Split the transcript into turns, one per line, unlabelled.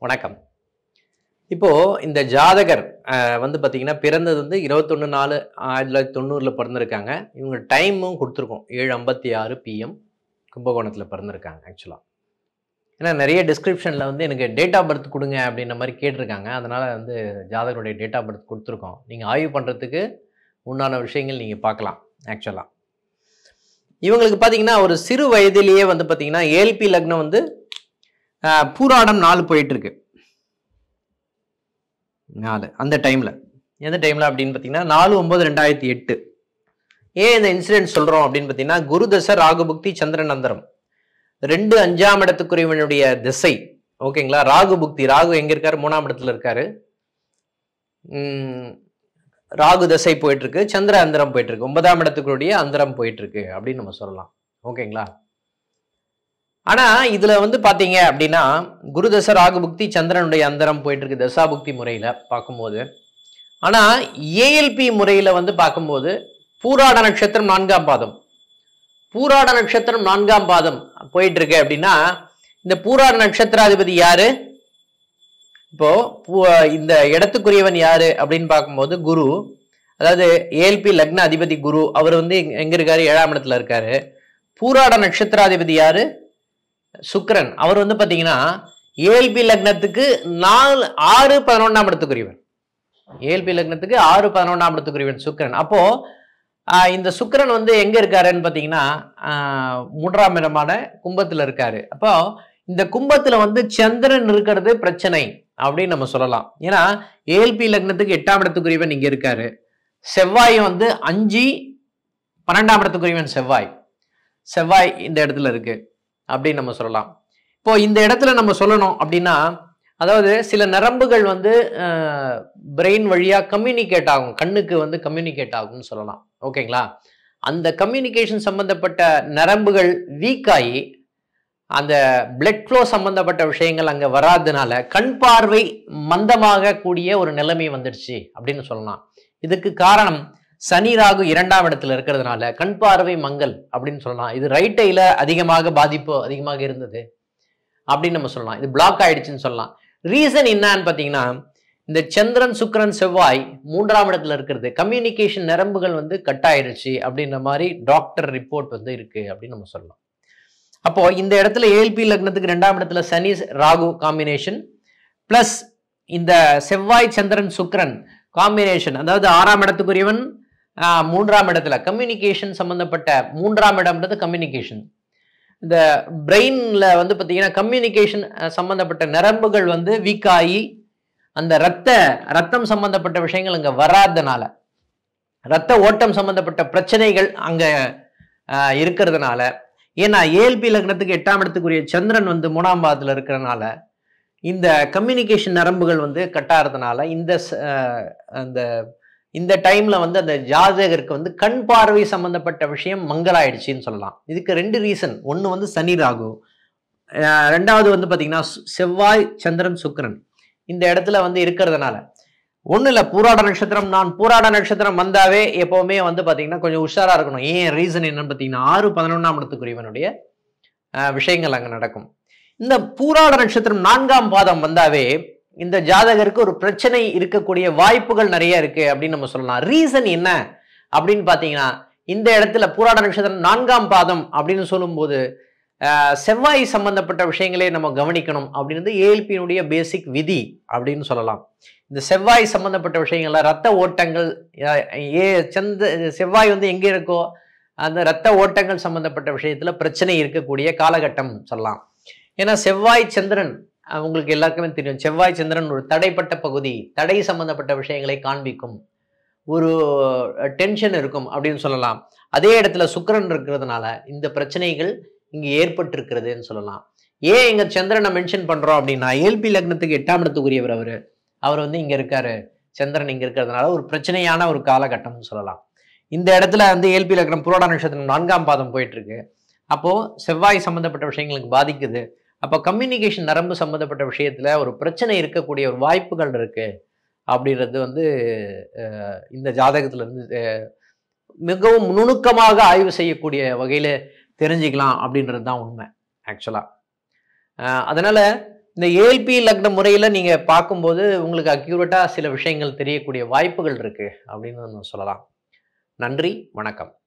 வணக்கம் இப்போ இந்த ஜாதகர் அஹ், வந்து பார்த்தீங்கன்னா பிறந்தது வந்து இருபத்தொன்று நாலு ஆயிரத்தி தொள்ளாயிரத்தி தொண்ணூறில் பிறந்திருக்காங்க இவங்க டைமும் கொடுத்துருக்கோம் ஏழு ஐம்பத்தி ஆறு பிஎம் கும்பகோணத்தில் பிறந்திருக்காங்க ஆக்சுவலாக ஏன்னா நிறைய டிஸ்கிரிப்ஷனில் வந்து எனக்கு டேட் ஆஃப் பர்த் கொடுங்க அப்படின்ற மாதிரி கேட்டிருக்காங்க அதனால் வந்து ஜாதகருடைய டேட் ஆஃப் பர்த் கொடுத்துருக்கோம் நீங்கள் ஆய்வு பண்ணுறதுக்கு உண்டான விஷயங்கள் நீங்கள் பார்க்கலாம் ஆக்சுவலாக இவங்களுக்கு பார்த்தீங்கன்னா ஒரு சிறு வயதிலேயே வந்து பார்த்தீங்கன்னா ஏல்பி லக்னம் வந்து ஆஹ், பூராடம் நாலு போயிட்டு இருக்கு நாலு அந்த டைமில் எந்த டைமில் அப்படின்னு பார்த்தீங்கன்னா நாலு ஒம்பது ரெண்டாயிரத்தி எட்டு ஏன் இந்த இன்சிடென்ட் சொல்கிறோம் அப்படின்னு பார்த்தீங்கன்னா குருதச ராகுபுக்தி சந்திரன் அந்தரம் ரெண்டு அஞ்சாம் இடத்துக்குரியவனுடைய திசை ஓகேங்களா ராகு புக்தி ராகு எங்கே இருக்காரு மூணாம் இடத்துல இருக்காரு உம், ராகு தசை போயிட்டு இருக்கு சந்திர அந்தரம் போயிட்டு இருக்கு ஒன்பதாம் இடத்துக்குரிய அந்தரம் போயிட்டு இருக்கு அப்படின்னு நம்ம சொல்லலாம் ஓகேங்களா ஆனா இதுல வந்து பாத்தீங்க அப்படின்னா குருதச ராகுபுக்தி சந்திரனுடைய அந்தரம் போயிட்டு இருக்கு தசாபுக்தி முறையில பார்க்கும்போது ஆனா ஏஎல்பி முறையில வந்து பார்க்கும்போது பூராட நட்சத்திரம் நான்காம் பாதம் பூராட நட்சத்திரம் நான்காம் பாதம் போயிட்டு இருக்கு அப்படின்னா இந்த பூராட நட்சத்திராதிபதி யாரு இப்போ பூ- இந்த இடத்துக்குரியவன் யாரு அப்படின்னு பார்க்கும்போது குரு அதாவது ஏஎல்பி லக்ன அதிபதி குரு அவர் வந்து எங்க- எங்க இருக்காரு ஏழாம் இடத்துல இருக்காரு பூராட நட்சத்திராதிபதி யாரு சுக்கிரன் அவர் வந்து பாத்தீங்கன்னா ஏஎல்பி லக்னத்துக்கு நாலு ஆறு பதினொன்றாம் இடத்துக்குரியவன் ஏஎல்பி லக்னத்துக்கு ஆறு பதினொன்றாம் இடத்துக்குரியவன் சுக்கிரன் அப்போ ஆஹ், இந்த சுக்கிரன் வந்து எங்க இருக்காருன்னு பாத்தீங்கன்னா ஆஹ், மூன்றாம் இடமான கும்பத்துல இருக்காரு அப்போ இந்த கும்பத்துல வந்து சந்திரன் இருக்கிறது பிரச்சனை அப்படின்னு நம்ம சொல்லலாம் ஏன்னா ஏஎல்பி லக்னத்துக்கு எட்டாம் இடத்துக்குரியவன் இங்க இருக்காரு செவ்வாய் வந்து அஞ்சு பன்னெண்டாம் இடத்துக்குரியவன் செவ்வாய் செவ்வாய் இந்த இடத்துல இருக்கு அப்படின்னு நம்ம சொல்லலாம் இப்போ இந்த இடத்துல நம்ம சொல்லணும் அப்படின்னா அதாவது சில நரம்புகள் வந்து பிரெயின் வழியா கம்யூனிகேட் ஆகும் கண்ணுக்கு வந்து கம்யூனிகேட் ஆகும்னு சொல்லலாம் ஓகேங்களா அந்த கம்யூனிகேஷன் சம்பந்தப்பட்ட நரம்புகள் வீக் ஆகி அந்த பிளட் ஃப்ளோ சம்பந்தப்பட்ட விஷயங்கள் அங்க வராதனால கண் பார்வை மந்தமாக கூடிய ஒரு நிலைமை வந்துடுச்சு அப்படின்னு சொல்லலாம் இதுக்கு காரணம் சனி ராகு இரண்டாம் இடத்துல இருக்கிறதுனால கண் பார்வை மங்கல் அப்படின்னு சொல்லலாம் இது ரைட் ஐல அதிகமாக பாதிப்பு அதிகமாக இருந்தது அப்படின்னு நம்ம சொல்லலாம் இது பிளாக் ஆயிடுச்சுன்னு சொல்லலாம் ரீசன் என்னன்னு பார்த்தீங்கன்னா இந்த சந்திரன் சுக்கிரன் செவ்வாய் மூன்றாம் இடத்துல இருக்கிறது கம்யூனிகேஷன் நரம்புகள் வந்து கட் ஆயிடுச்சு அப்படின்ற மாதிரி டாக்டர் ரிப்போர்ட் வந்து இருக்கு அப்படின்னு நம்ம சொல்லலாம் அப்போ இந்த இடத்துல ஏஎல்பி லக்னத்துக்கு ரெண்டாம் இடத்துல சனி ராகு காம்பினேஷன் பிளஸ் இந்த செவ்வாய் சந்திரன் சுக்கிரன் காம்பினேஷன் அதாவது ஆறாம் இடத்துக்குரியவன் ஆஹ், மூன்றாம் இடத்துல கம்யூனிகேஷன் சம்பந்தப்பட்ட மூன்றாம் இடம்ன்றது கம்யூனிகேஷன் இந்த பிரெயின்ல வந்து பார்த்தீங்கன்னா கம்யூனிகேஷன் சம்பந்தப்பட்ட நரம்புகள் வந்து வீக் ஆகி அந்த ரத்த ரத்தம் சம்பந்தப்பட்ட விஷயங்கள் அங்க வராதனால ரத்த ஓட்டம் சம்பந்தப்பட்ட பிரச்சனைகள் அங்க ஆஹ், இருக்கிறதுனால ஏன்னா ஏஎல்பி லக்னத்துக்கு எட்டாம் இடத்துக்குரிய சந்திரன் வந்து மூணாம் பாதத்துல இருக்கிறனால இந்த கம்யூனிகேஷன் நரம்புகள் வந்து கட்டாகிறதுனால இந்த ச- ஆஹ், அந்த இந்த டைம்ல வந்து அந்த ஜாதகருக்கு வந்து கண் பார்வை சம்பந்தப்பட்ட விஷயம் மங்கலாயிடுச்சுன்னு சொல்லலாம் இதுக்கு ரெண்டு ரீசன் ஒன்று வந்து சனி ராகு ஆஹ், ரெண்டாவது வந்து பார்த்தீங்கன்னா சு- செவ்வாய் சந்திரன் சுக்கிரன் இந்த இடத்துல வந்து இருக்கிறதுனால ஒன்றும் இல்லை பூராட நட்சத்திரம் நான் பூராட நட்சத்திரம் வந்தாவே எப்போவுமே வந்து பார்த்தீங்கன்னா கொஞ்சம் உஷாராக இருக்கணும் ஏன் ரீசன் என்னன்னு பார்த்தீங்கன்னா ஆறு பதினொன்றாம் இடத்துக்குரியவனுடைய ஆஹ், விஷயங்கள் அங்கே நடக்கும் இந்த பூராட நட்சத்திரம் நான்காம் பாதம் வந்தாவே இந்த ஜாதகருக்கு ஒரு பிரச்சனை இருக்கக்கூடிய வாய்ப்புகள் நிறைய இருக்கு அப்படின்னு நம்ம சொல்லலாம் ரீசன் என்ன அப்படின்னு பார்த்தீங்கன்னா இந்த இடத்துல பூராட நட்சத்திரம் நான்காம் பாதம் அப்படின்னு சொல்லும்போது ஆஹ், செவ்வாய் சம்பந்தப்பட்ட விஷயங்களே நம்ம கவனிக்கணும் அப்படின்றது ஏஎல்பியினுடைய பேசிக் விதி அப்படின்னு சொல்லலாம் இந்த செவ்வாய் சம்பந்தப்பட்ட விஷயங்கள்ல ரத்த ஓட்டங்கள் ஆஹ், ஏ சந்த செவ்வாய் வந்து எங்கே இருக்கோ அந்த ரத்த ஓட்டங்கள் சம்பந்தப்பட்ட விஷயத்துல பிரச்சனை இருக்கக்கூடிய காலகட்டம் சொல்லலாம் ஏன்னா செவ்வாய் சந்திரன் அஹ், உங்களுக்கு எல்லாருக்குமே தெரியும் செவ்வாய் சந்திரன் ஒரு தடைப்பட்ட பகுதி தடை சம்பந்தப்பட்ட விஷயங்களை காண்பிக்கும் ஒரு டென்ஷன் இருக்கும் அப்படின்னு சொல்லலாம் அதே இடத்துல சுக்கிரன் இருக்கிறதுனால இந்த பிரச்சனைகள் இங்கு ஏற்பட்டிருக்கிறதுன்னு சொல்லலாம் ஏன் எங்க சந்திரனை மென்ஷன் பண்றோம் அப்படின்னா ஏல்பி லக்னத்துக்கு எட்டாம் இடத்துக்குரியவர் அவரு அவர் வந்து இங்க இருக்காரு சந்திரன் இங்க இருக்கிறதுனால ஒரு பிரச்சனையான ஒரு காலகட்டம்னு சொல்லலாம் இந்த இடத்துல வந்து ஏல்பி லக்னம் புரோட நட்சத்திரம் நான்காம் பாதம் போயிட்டு இருக்கு அப்போ செவ்வாய் சம்பந்தப்பட்ட விஷயங்களுக்கு பாதிக்குது அப்போ கம்யூனிகேஷன் நரம்பு சம்பந்தப்பட்ட விஷயத்துல ஒரு பிரச்சனை இருக்கக்கூடிய ஒரு வாய்ப்புகள் இருக்கு அப்படின்றது வந்து அஹ், இந்த ஜாதகத்துல இருந்து அஹ், மிகவும் நுணுக்கமாக ஆய்வு செய்யக்கூடிய வகையில தெரிஞ்சுக்கலாம் அப்படின்றது தான் உண்மை ஆக்சுவலா அதனால இந்த ஏஎல்பி லக்ன முறையில நீங்க பார்க்கும்போது உங்களுக்கு அக்யூரேட்டா சில விஷயங்கள் தெரியக்கூடிய வாய்ப்புகள் இருக்கு அப்படின்னு நம்ம சொல்லலாம் நன்றி வணக்கம்